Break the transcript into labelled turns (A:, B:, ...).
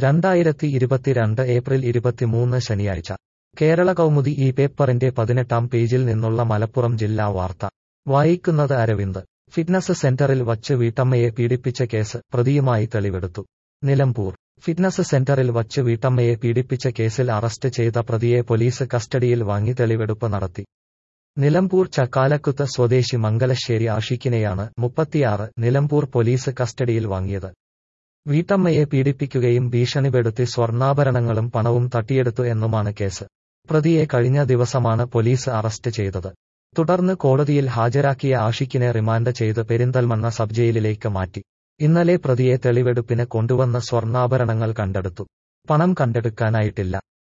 A: രണ്ടായിരത്തി ഇരുപത്തിരണ്ട് ഏപ്രിൽ ഇരുപത്തിമൂന്ന് ശനിയാഴ്ച കേരള കൗമുദി ഈ പേപ്പറിന്റെ പതിനെട്ടാം പേജിൽ നിന്നുള്ള മലപ്പുറം ജില്ലാ വാർത്ത വായിക്കുന്നത് അരവിന്ദ് ഫിറ്റ്നസ് സെന്ററിൽ വച്ച് വീട്ടമ്മയെ പീഡിപ്പിച്ച കേസ് പ്രതിയുമായി തെളിവെടുത്തു നിലമ്പൂർ ഫിറ്റ്നസ് സെന്ററിൽ വച്ച് വീട്ടമ്മയെ പീഡിപ്പിച്ച കേസിൽ അറസ്റ്റ് ചെയ്ത പ്രതിയെ പോലീസ് കസ്റ്റഡിയിൽ വാങ്ങി തെളിവെടുപ്പ് നടത്തി നിലമ്പൂർ ചക്കാലക്കുത്ത് സ്വദേശി മംഗലശ്ശേരി ആഷിക്കിനെയാണ് മുപ്പത്തിയാറ് നിലമ്പൂർ പോലീസ് കസ്റ്റഡിയിൽ വാങ്ങിയത് വീട്ടമ്മയെ പീഡിപ്പിക്കുകയും ഭീഷണിപ്പെടുത്തി സ്വർണ്ണാഭരണങ്ങളും പണവും തട്ടിയെടുത്തു എന്നുമാണ് കേസ് പ്രതിയെ കഴിഞ്ഞ ദിവസമാണ് പോലീസ് അറസ്റ്റ് ചെയ്തത് തുടർന്ന് കോടതിയിൽ ഹാജരാക്കിയ ആഷിക്കിനെ റിമാൻഡ് ചെയ്ത് പെരിന്തൽമണ്ണ സബ് ജയിലിലേക്ക് മാറ്റി ഇന്നലെ പ്രതിയെ തെളിവെടുപ്പിന് കൊണ്ടുവന്ന സ്വർണ്ണാഭരണങ്ങൾ കണ്ടെടുത്തു പണം കണ്ടെടുക്കാനായിട്ടില്ല